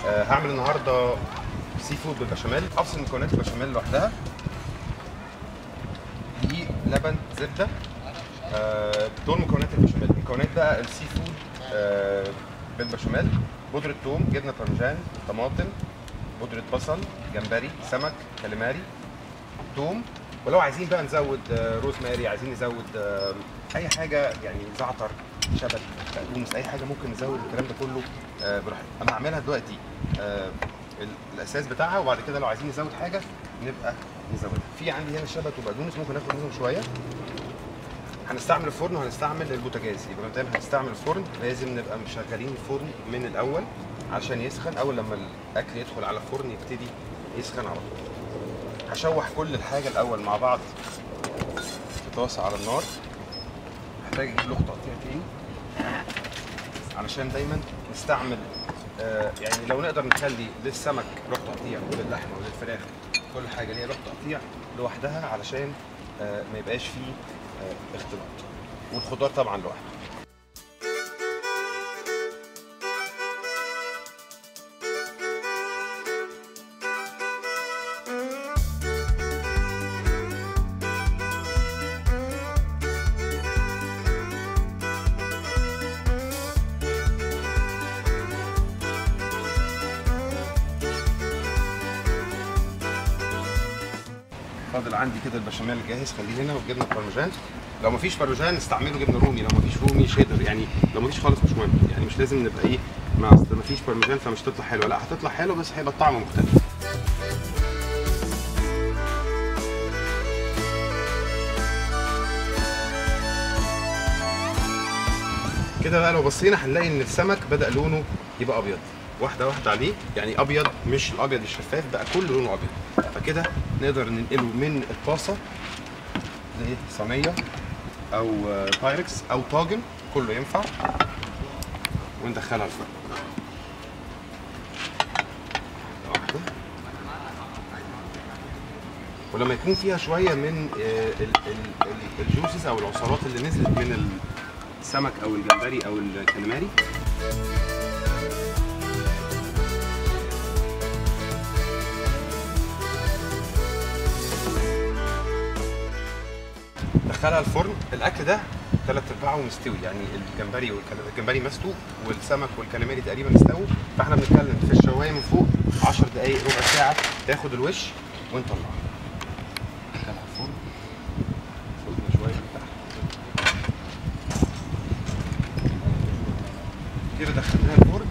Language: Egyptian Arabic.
آه، هعمل النهارده سي فود بالبشاميل افصل مكونات البشاميل لوحدها دقيق لبن زبده آه، دول مكونات البشاميل مكونات بقى السي فود آه، بالبشاميل بودرة ثوم جبنة بارميجان طماطم بودرة بصل جمبري سمك كاليماري ثوم ولو عايزين بقى نزود آه، روزماري عايزين نزود آه، اي حاجه يعني زعتر شبت بقدونس اي حاجه ممكن نزود الكلام ده كله آه، براحتنا انا هعملها دلوقتي آه، ال- الاساس بتاعها وبعد كده لو عايزين نزود حاجه نبقى نزودها في عندي هنا شبت وبقدونس ممكن ناخد منهم شويه هنستعمل الفرن وهنستعمل البوتاجاز يبقى مبدئيا هنستعمل الفرن لازم نبقى مشغلين الفرن من الاول عشان يسخن اول لما الاكل يدخل على الفرن يبتدي يسخن على طول هشوح كل الحاجه الاول مع بعض في طاسه على النار محتاج اجيب له تقطيع تاني علشان دايما نستعمل آه يعني لو نقدر نخلي للسمك روح تقطيع وللحمه وللفراخ كل حاجه ليها روح تقطيع لوحدها علشان آه ما يبقاش فيه آه اختلاط والخضار طبعا لوحده فاضل عندي كده البشاميل جاهز خليه هنا والجبنه البارميجان لو مفيش بارميجان استعملوا جبنه رومي لو مفيش رومي شيدر يعني لو مفيش خالص مش مهم يعني مش لازم نبقى ايه ما اصل مفيش بارميجان فمش تطلع حلوه لا هتطلع حلوه بس هيبقى الطعم مختلف كده بقى لو بصينا هنلاقي ان السمك بدا لونه يبقى ابيض واحده واحده عليه يعني ابيض مش الابيض الشفاف بقى كل لونه ابيض فكده نقدر ننقله من الطاسه لصينيه او آه، بايركس او طاجن كله ينفع وندخلها الفرن واحده ولما يكون فيها شويه من آه، ال- ال- ال- الجوسز او العصارات اللي نزلت من السمك او الجمبري او الكاليماري دخلها الفرن الاكل ده ثلاث ارباعه مستوي يعني الجمبري والكل- الجمبري مسلوق والسمك والكاليماري تقريبا استووا فاحنا بنتكلم في الشوايه من فوق 10 دقائق ربع ساعه تاخد الوش ونطلعها دخلها الفرن فوقنا شويه من تحت كده دخلناها الفرن